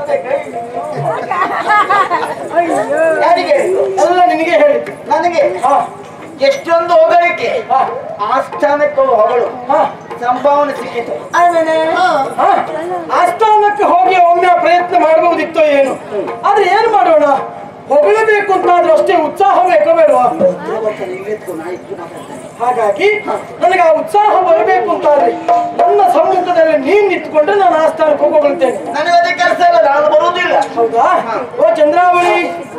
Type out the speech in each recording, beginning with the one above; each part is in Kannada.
ಯಾರಿಗೆ ಹೇಳಿದ್ದು? ಎಲ್ಲ ನಿನಗೆ ಹೇಳಿದ್ದು ನನಗೆ ಹಾ ಎಷ್ಟೊಂದು ಹೊಗಳಿಕೆ ಹಾ ಆಸ್ಥಾನಕ್ಕೆ ಹೊಗಳು ಹಾ ಸಂಭಾವನೆ ಸಿಕ್ಕಿತು ಆಮೇಲೆ ಹಾ, ಆಸ್ಥಾನಕ್ಕೆ ಹೋಗಿ ಒಮ್ಮೆ ಪ್ರಯತ್ನ ಮಾಡಬಹುದಿತ್ತೋ ಏನು ಆದ್ರೆ ಏನು ಮಾಡೋಣ ಹೊಗಳಬೇಕು ಅಂತಾದ್ರೂ ಅಷ್ಟೇ ಉತ್ಸಾಹ ಬೇಕೋ ಬೇಡವಾ ಇಲ್ಲಿತ್ತು ನಾ ಇಟ್ಟು ಮಾತಾಡ್ತೇನೆ ಹಾಗಾಗಿ ನನಗೆ ಆ ಉತ್ಸಾಹ ಬರಬೇಕು ಅಂತಾದ್ರೆ ನನ್ನ ಸಮ್ಮುಖದಲ್ಲಿ ನೀನ್ ನಿಂತ್ಕೊಂಡ್ರೆ ನಾನು ಆಸ್ಥಾನಕ್ಕೆ ಹೋಗ್ಕೊಳ್ತೇನೆ ನನಗೆ ಅದೇ ಕೆಲಸ ಇಲ್ಲ ನಾನು ಬರುವುದಿಲ್ಲ ಹೌದಾ ಓ ಚಂದ್ರಾವಳಿ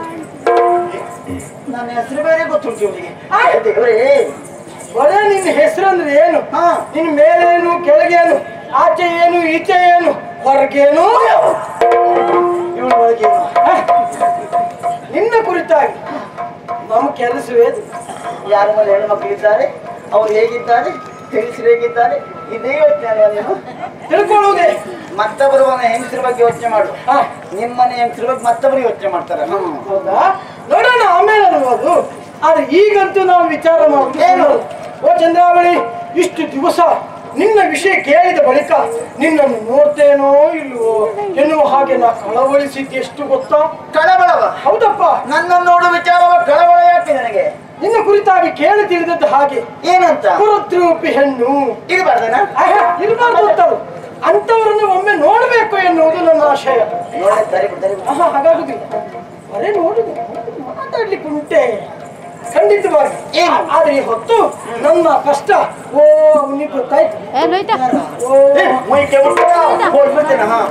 ನನ್ನ ಹೆಸರು ಬೇರೆ ಗೊತ್ತುಂಟು ಇವನಿಗೆ ಆ, ದೇವರೇ ಒಳ್ಳೆ ನಿನ್ನ ಹೆಸರು ಅಂದ್ರೆ ಏನು ಹಾ ನಿನ್ ಮೇಲೇನು ಕೆಳಗೇನು ಆಚೆ ಏನು ಈಚೆ ಏನು ಹೊರಗೇನು ಇವಳು ಒಳಗೆ ಏನು? ಹ? ನಿನ್ನ ಕುರಿತಾಗಿ ನಮ್ಮ ಕೆಲಸವೇ ಅದು. ಯಾರ ಮೇಲೆ ಹೆಣ್ಣು ಮಕ್ಕಳಿದ್ದಾರೆ ಅವ್ರು ಹೇಗಿದ್ದಾರೆ ಹೆಂಗಸರು ಹೇಗಿದ್ದಾರೆ ಇದೇ ಯೋಚನೆ ನೀನು ತಿಳ್ಕೊಳ್ಳುವುದೇ ಮತ್ತೊಬ್ಬರ ಮನೆ ಹೆಂಗಸರ ಬಗ್ಗೆ ಯೋಚನೆ ಮಾಡು ಹ, ನಿಮ್ಮನೆ ಹೆಂಗಸರ ಬಗ್ಗೆ ಮತ್ತೊಬ್ಬರು ಯೋಚನೆ ಮಾಡ್ತಾರೆ ಹ್ಮ್. ಹೌದಾ ನೋಡೋಣ ಆಮೇಲೆ ಅನ್ನುವುದು ಆದ್ರೆ ಈಗಂತೂ ನಾವು ವಿಚಾರ ಮಾಡುವುದು ಏನು? ಓ ಚಂದ್ರಾವಳಿ ಇಷ್ಟು ದಿವಸ ನಿನ್ನ ವಿಷಯ ಕೇಳಿದ ಬಳಿಕ ನಿನ್ನನ್ನು ನೋಡ್ತೇನೋ ಇಲ್ವೋ ಎನ್ನುವ ಹಾಗೆ ನಾ ಕಳವಳಿಸಿದ್ದು ಎಷ್ಟು ಗೊತ್ತಾ ಕಳವಳವ ಹೌದಪ್ಪ ನನ್ನನ್ನು ನೋಡುವ ವಿಚಾರವ ಕಳವಳ ಯಾಕೆ ನನಗೆ ನಿನ್ನ ಕುರಿತಾಗಿ ಕೇಳಿ ತಿಳಿದದ್ದು ಹಾಗೆ ಏನಂತ ಕುರುದ್ರೂಪಿ ಹೆಣ್ಣು ಇರಬಾರ್ದನ ಆಹಾ, ಇರಬಾರ್ದು ಅಂತವ್ರು ಅಂತವರನ್ನು ಒಮ್ಮೆ ನೋಡಬೇಕು ಎನ್ನುವುದು ನನ್ನ ಆಶಯ ನೋಡಿ ತರಿ ತರಿ ಆಹಾ ಹಾಗಾಗುದಿಲ್ಲ ಬರೇ ನೋಡುದು ಮಾತಾಡ್ಲಿಕ್ಕೆ ಉಂಟೆ ಖಂಡಿತವಾಗಿ ಏನು? ಆದ್ರೆ ಈ ಹೊತ್ತು ನನ್ನ ಕಷ್ಟ ಓ ಅವನಿಗೆ ಗೊತ್ತಾಯ್ತು ಏ ಲೋಯ್ತಾ ಓ ಮೈಕೆ ಹೋಗ್ಬಿಡ್ತೇನೆ ಹಾ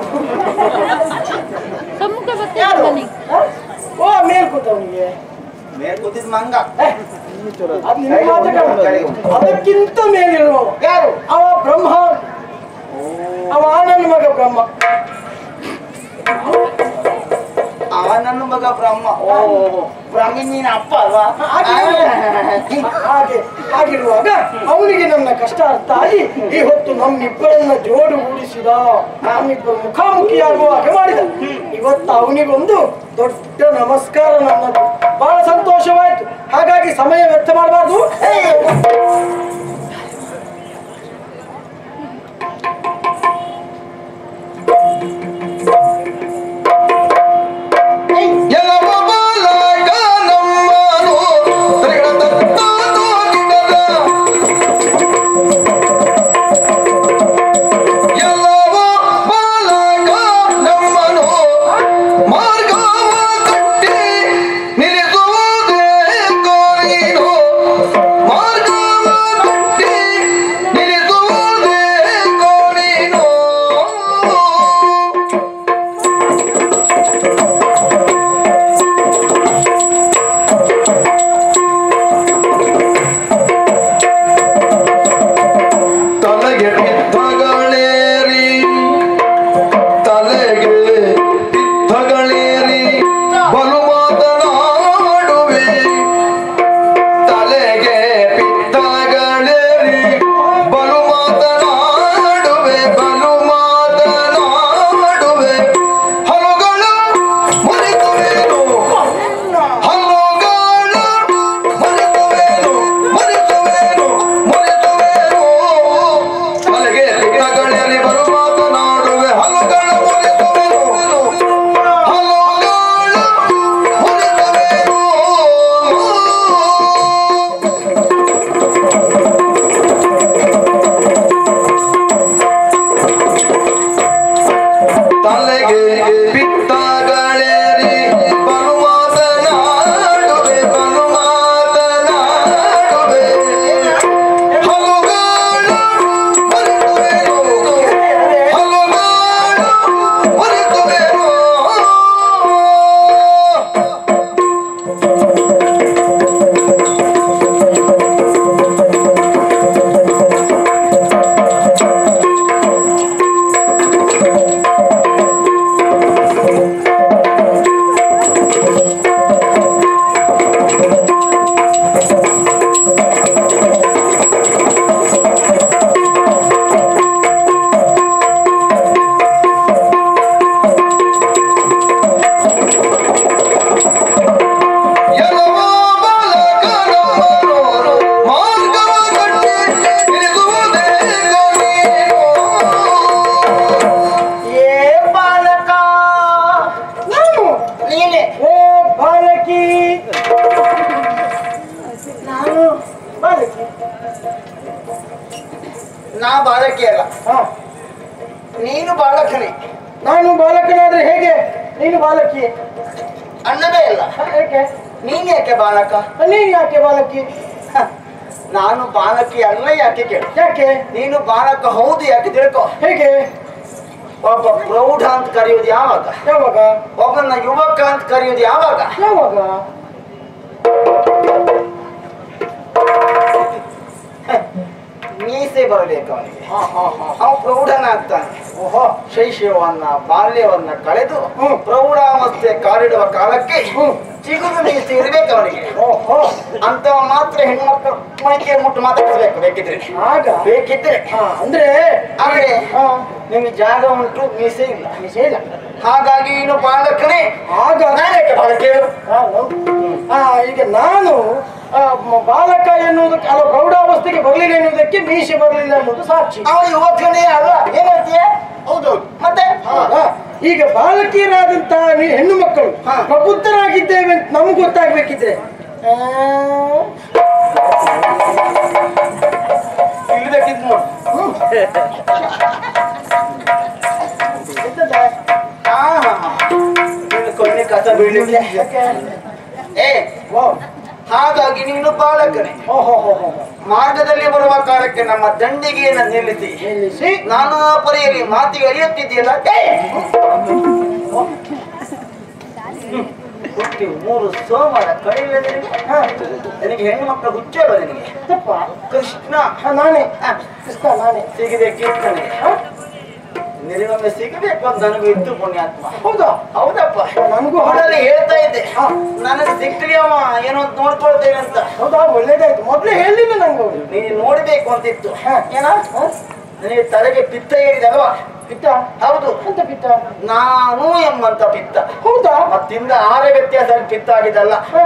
ಸಮ್ಮುಖ ಯಾರು? ಬರ್ತೀನಿ ಹ? ಓ ಮೇಲ್ ಕೂತವನಿಗೆ ಮೇಲ್ ಕೂತಿದ್ ಮಂಗ ಅದು ನಿನ್ನ ಮಾತುಗಳು. ಅದಕ್ಕಿಂತ ಮೇಲಿರುವವ ಯಾರು ಅವ ಬ್ರಹ್ಮ ಅವ ನನ್ನ ಮಗ ಬ್ರಹ್ಮ ಅವ ನನ್ನ ಮಗ ಬ್ರಹ್ಮ ಓ ಬ್ರಹ್ಮನ್ ನೀನ್ ಅಪ್ಪ ಅಲ್ವಾ ಹಾಗೆ ಹಾಗೆ ಹಾಗಿರುವಾಗ ಅವನಿಗೆ ನನ್ನ ಕಷ್ಟ ಅರ್ಥ ಆಗಿ ಈ ಹೊತ್ತು ನಮ್ಮಿಬ್ಬರನ್ನ ಜೋಡುಗೂಡಿಸಿದ ನಮ್ಮಿಬ್ಬರು ಮುಖಾಮುಖಿಯಾಗುವ ಹಾಗೆ ಮಾಡಿದ ಇವತ್ತು ಅವನಿಗೊಂದು ದೊಡ್ಡ ನಮಸ್ಕಾರ ನನ್ನದು ಬಹಳ ಸಂತೋಷವಾಯ್ತು ಹಾಗಾಗಿ ಸಮಯ ವ್ಯರ್ಥ ಮಾಡಬಾರ್ದು ಎಲ್ಲವ ಬಾಲಕ ನಮ್ಮನು ತ್ರಿಗಣತತ್ತಾನು ಗಿಡದ. ಎಲ್ಲವ ಬಾಲಕ ನಮ್ಮನು ಮಾರ್ಗವ ಕಟ್ಟಿ ನಿಲ್ಲಿಸುವುದೇ ಕೋರಿನು. ಮಾರ್ಗವ ನಾನು ಬಾಲಕನಾದ್ರೆ ಹೇಗೆ ನೀನು ಬಾಲಕಿ ಅಣ್ಣವೇ ಇಲ್ಲ ಹ, ಏಕೆ ನೀನ್ ಯಾಕೆ ಬಾಲಕ ನೀನು ಯಾಕೆ ಬಾಲಕಿ ಹ, ನಾನು ಬಾಲಕಿ ಅಲ್ಲ ಯಾಕೆ ಕೇಳು ಯಾಕೆ ನೀನು ಬಾಲಕ ಹೌದು ಯಾಕೆ ತಿಳ್ಕೊ ಹೇಗೆ ಒಬ್ಬ ಪ್ರೌಢ ಅಂತ ಕರೆಯೋದು ಯಾವಾಗ ಯಾವಾಗ ಒಬ್ಬನ ಯುವಕ ಅಂತ ಕರೆಯೋದು ಯಾವಾಗ ಯಾವಾಗ ಮೀಸೆ ಬರಬೇಕು ಅವನಿಗೆ ಹಾ ಹಾ ಹಾ ಅವನು ಪ್ರೌಢನಾಗ್ತಾನೆ ಓಹೋ ಶೈಶವನ್ನ ಬಾಲ್ಯವನ್ನ ಕಳೆದು ಹ್ಮ್. ಪ್ರೌಢಾವಸ್ಥೆ ಕಾಲಿಡುವ ಕಾಲಕ್ಕೆ ಹ್ಮ್. ಚಿಗುರು ಮೀಸೆ ಇರಬೇಕು ಅವನಿಗೆ ಓಹೋ ಅಂತ ಮಾತ್ರ ಹೆಣ್ಮಕ್ಳು ಮೈಕೆ ಮುಟ್ಟು ಮಾತಾಡಿಸ್ಬೇಕು ಬೇಕಿದ್ರೆ ಆಗ ಬೇಕಿದ್ರೆ ಹಾ ಅಂದ್ರೆ ಆದ್ರೆ ಹಾ ನಿಮ್ಗೆ ಜಾಗ ಉಂಟು ಮೀಸೆ ಇಲ್ಲ ವಿಷಯ ಇಲ್ಲ ಹಾಗಾಗಿ ಇನ್ನು ಬಾಲಕನೇ ಆಗ ನಾನೇಕೆ ಬಾಲಕ ಹೇಳು ನಾನು ಆ, ಈಗ ನಾನು ಆ, ಮ- ಬಾಲಕ ಎನ್ನುವುದಕ್ಕೆ ಅಲ್ಲ ಪ್ರೌಢಾವಸ್ಥೆಗೆ ಬರಲಿಲ್ಲ ಎನ್ನುವುದಕ್ಕೆ ಮೀಸೆ ಬರಲಿಲ್ಲ ಅನ್ನೋದು ಸಾಕ್ಷಿ ಅವ ಯುವಕನೇ ಅಲ್ಲ ಏನಂತೀಯ ಹೌದೌದು ಮತ್ತೆ ಆಗ ಈಗ ಬಾಲಕಿಯರಾದಂತಹ ನೀ ಹೆಣ್ಣು ಮಕ್ಕಳು ಹಾ. ಪ್ರಬುದ್ಧರಾಗಿದ್ದೇವೆ ಅಂತ ನಮ್ಗೆ ಗೊತ್ತಾಗ್ಬೇಕಿದ್ರೆ ಆ, ಇಳ್ಬೇಕಿದ್ ನೋಡು ಹ್ಮ್. ಎಂತದ? ಹಾ ಹಾ ಹಾ. ನಿನ್ನ ಕೊನೆ ಕಸ ಬೀಳಲಿಕ್ಕೆ ಯಾಕೆ? ಏ ಓ, ಹಾಗಾಗಿ ನೀನು ಬಾಲಕನೇ ಓ, ಹೋ, ಹೋ, ಹೋ. ಮಾರ್ಗದಲ್ಲಿ ಬರುವ ಕಾಲಕ್ಕೆ ನಮ್ಮ ದಂಡಿಗೆಯನ್ನು ನಿಲ್ಲಿಸಿ ನಿಲ್ಲಿಸಿ ನಾನಾ ಪರಿಯಲ್ಲಿ ಮಾತಿಗೆ ಅಳಿಯುತ್ತಿದೆಯಲ್ಲ ಏ! ಹುಟ್ಟಿ ಮೂರು ಸೋಮವಾರ ಕಳೆಯಲ್ಲ ನಿನಗೆ ಹಾ, ನಿನಗೆ ಹೆಣ್ಣು ಮಕ್ಕಳು ಹುಚ್ಚಲ್ಲ ನಿನಗೆ ತಪ್ಪ ಕೃಷ್ಣ ಹಾ, ನಾನೇ ಹ, ಕೃಷ್ಣ ನಾನೇ ಸಿಗಬೇಕಿತ್ತು ನನಗೆ ಹಾ? ನಿನಗೊಮ್ಮೆ ಸಿಗಬೇಕು ಅಂತ ನನಗೂ ಇತ್ತು ಪುಣ್ಯಾತ್ಮ ಹೌದಾ ಹೌದಪ್ಪ ನನಗೂ ಅವರಲ್ಲಿ ಹೇಳ್ತಾ ಇದ್ದೆ ಹಾ. ನನಗೆ ಸಿಕ್ಲಿ ಅವ ಏನೋ ಅಂತ ನೋಡ್ಕೊಳ್ತೇನೆ ಅಂತ ಹೌದಾ ಒಳ್ಳೇದಾಯ್ತು ಮೊದ್ಲೇ ಹೇಳಿಲ್ಲ ನಂಗೆ ಅವರು ನೀನು ನೋಡ್ಬೇಕು ಅಂತಿತ್ತು ಹಾ. ಏನ ನನಗೆ ತಲೆಗೆ ಪಿತ್ತ ಏರಿದಲ್ವಾ ಪಿತ್ತ ಹೌದು ಎಂತ ಪಿತ್ತ ನಾನು ಎಂಬಂತ ಪಿತ್ತ ಹೌದಾ ಮತ್ತಿಂದ ಆರ ವ್ಯತ್ಯಾಸ ಪಿತ್ತ ಆಗಿದಲ್ಲ ಹಾ,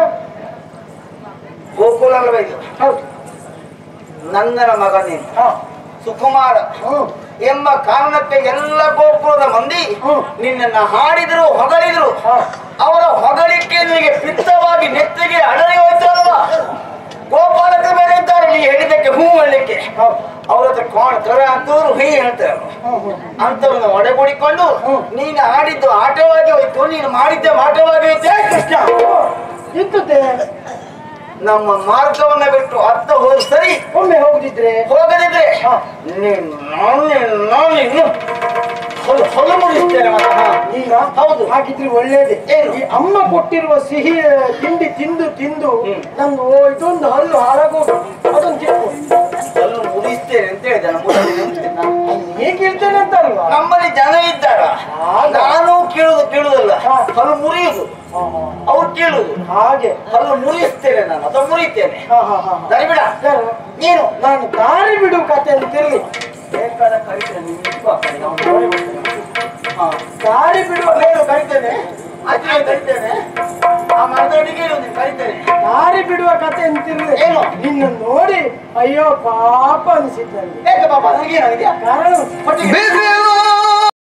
ಗೋಕುಲ ಅಲ್ವಾ ಇದು ಹೌದು ನಂದನ ಮಗ ನೀನು ಹಾ ಸುಕುಮಾರ ಹ್ಮ್ ಎಂಬ ಕಾರಣಕ್ಕೆ ಎಲ್ಲ ಗೋಕುಲದ ಮಂದಿ ಹ್ಮ್. ನಿನ್ನನ್ನ ಹಾಡಿದ್ರು ಹೊಗಳಿದ್ರು ಹಾ. ಅವರ ಹೊಗಳಿಕೆ ನಿನಗೆ ಪಿತ್ತವಾಗಿ ನೆತ್ತಿಗೆ ಅಡರಿ ಹೋಯ್ತು ಅಲ್ವಾ ಗೋಪಾಲಕ ಬೇರೆ ಇದ್ದಾರೆ ನೀ ಹೇಳಿದ್ದಕ್ಕೆ ಹೂ ಹೇಳಲಿಕ್ಕೆ ಹೌದು ಅವ್ರ ಹತ್ರ ಕೋಣ ಕರ ಅಂತವ್ರು ಹೀ ಹೇಳ್ತಾರೆ ಅವ್ರು. ಹ್ಮ್ ಹ್ಮ್ ಅಂತವ್ರನ್ನ ಒಡೆಗೂಡಿಕೊಂಡು ಹ್ಮ್. ನೀನು ಆಡಿದ್ದು ಆಟವಾಗಿ ಹೋಯ್ತು ನೀನು ಮಾಡಿದ್ದೆ ಮಾಟವಾಗಿ ಹೋಯ್ತು ಏ ಕೃಷ್ಣ ಇರ್ತದೆ ನಮ್ಮ ಮಾರ್ಗವನ್ನ ಬಿಟ್ಟು ಅರ್ಥ ಹೋದ್ ಸರಿ ಒಮ್ಮೆ ಹೋಗುದಿದ್ರೆ ಹೋಗದಿದ್ರೆ ಹಾ. ನೀನ್ ನಾನು ನಾನು ಇನ್ನು ಹೊಲ ಹೊಲ ಮುರಿಸ್ತೇನೆ ಮತ್ತೆ ಹಾ. ಈಗ ಹೌದು. ಹಾಗಿದ್ರೆ ಒಳ್ಳೇದೇ ಏನು? ಈ ಅಮ್ಮ ಕೊಟ್ಟಿರುವ ಸಿಹಿ ತಿಂಡಿ ತಿಂದು ತಿಂದು ಹ್ಮ್. ನಂದು ಓ ಇದೊಂದು ಹಲ್ಲು ಹಾಳಾಗೋದು ಅದೊಂದು ಕಿತ್ತು ಹೊಲ ಮುರಿಸ್ತೇನೆ ಅಂತ ಹೇಳಿದೆ ನಾನು ಮುರಿಸ್ತೇನೆ ಅಂತ ಹೇಳಿದೆ ನಾನು. ಹೇಗೆ ಹೇಳ್ತೇನೆ ಅಂತ ಅಲ್ವಾ ನಮ್ಮಲ್ಲಿ ಜನ ಇದ್ದಾರ ಆಗ. ನಾನು ಕೇಳುದು ಕೇಳುದಲ್ಲ ಹಾ. ಹೊಲ ಮುರಿಯುದು ಹಾ, ಹಾ. ಅವ್ರು ಕೇಳುದು ಹಾಗೆ ಹೊಲ ಮುರಿಸ್ತೇನೆ ನಾನು ಅಥವಾ ಮುರಿತೇನೆ ಹಾ ಹಾ ಹಾ ಹಾ. ದರಿಬಿಡ ಯಾರು ನೀನು ನಾನು ದಾರಿ ಬಿಡು ಕತೆ ಅಂತಿರ್ಲಿ ಬೇಕಾದ ಕರಿತೇನೆ ನೀನು ನಿಂತ್ಕೋ ಆ ಕಡೆಗೆ, ಅವ್ನು ನೋಡಿ ಬರ್ತಾನೆ. ಹಾ ದಾರಿ ಬಿಡುವ ನಾನು ಕರಿತೇನೆ ಆಚೆ ಕರಿತೇನೆ ಆ ಮರದಡಿಗೆ ಇರು, ನೀನು ಕರಿತೇನೆ ದಾರಿ ಬಿಡುವ ಕತೆ ಅಂತಿರ್ಲಿ ಏನು? ನಿನ್ನ ನೋಡಿ ಅಯ್ಯೋ ಪಾಪ ಅನಿಸಿದ್ದಲ್ಲಿ ಯಾಕೆ ಪಾಪ ನನಗೇನಾಗಿದೆಯಾ ಕಾರಣ ಹೊಟ್ಟೆಗೆ ಬಿಸಿ